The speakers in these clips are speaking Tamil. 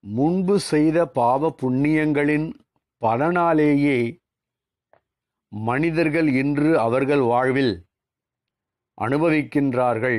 முன்பு செய்த பாவ புண்ணியங்களின் பலனாலேயே மனிதர்கள் இன்று அவர்கள் வாழ்வில் அனுபவிக்கின்றார்கள்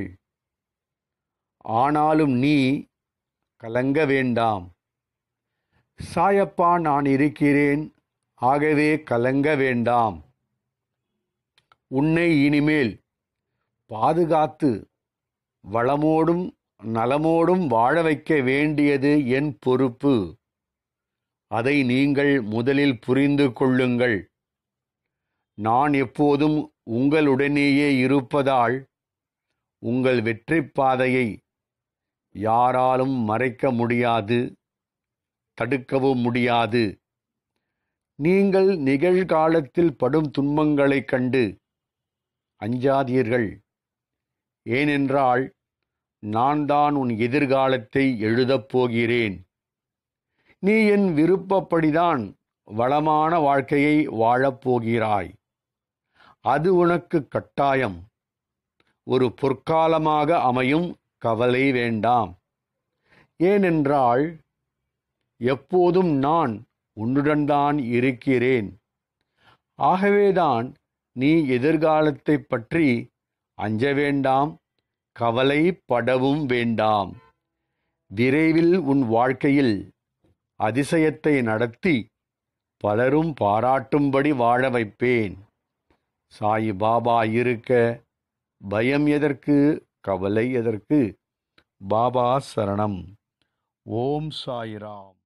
ஆனாலும் நீ கலங்க வேண்டாம் சாயப்பா நான் இருக்கிறேன் ஆகவே கலங்க வேண்டாம் உன்னை இனிமேல் பாதுகாத்து வளமோடும் நலமோடும் வாழ வைக்க வேண்டியது என் பொறுப்பு அதை நீங்கள் முதலில் புரிந்து கொள்ளுங்கள் நான் எப்போதும் உங்களுடனேயே இருப்பதால் உங்கள் வெற்றி பாதையை யாராலும் மறைக்க முடியாது தடுக்கவும் முடியாது நீங்கள் நிகழ்காலத்தில் படும் துன்பங்களைக் கண்டு அஞ்சாதீர்கள் ஏனென்றால் நான் தான் உன் எதிர்காலத்தை எழுதப் போகிறேன் நீ என் விருப்பப்படிதான் வளமான வாழ்க்கையை வாழப் போகிறாய் அது உனக்கு கட்டாயம் ஒரு பொற்காலமாக அமையும் கவலை வேண்டாம் ஏனென்றால் எப்போதும் நான் உன்னுடன் தான் இருக்கிறேன் ஆகவேதான் நீ எதிர்காலத்தை பற்றி அஞ்ச வேண்டாம் கவலைப்படவும் வேண்டாம் விரைவில் உன் வாழ்க்கையில் அதிசயத்தை நடத்தி பலரும் பாராட்டும்படி வாழ வைப்பேன் சாய் பாபா இருக்க பயம் எதற்கு கவலை எதற்கு பாபா சரணம் ஓம் சாய்ராம்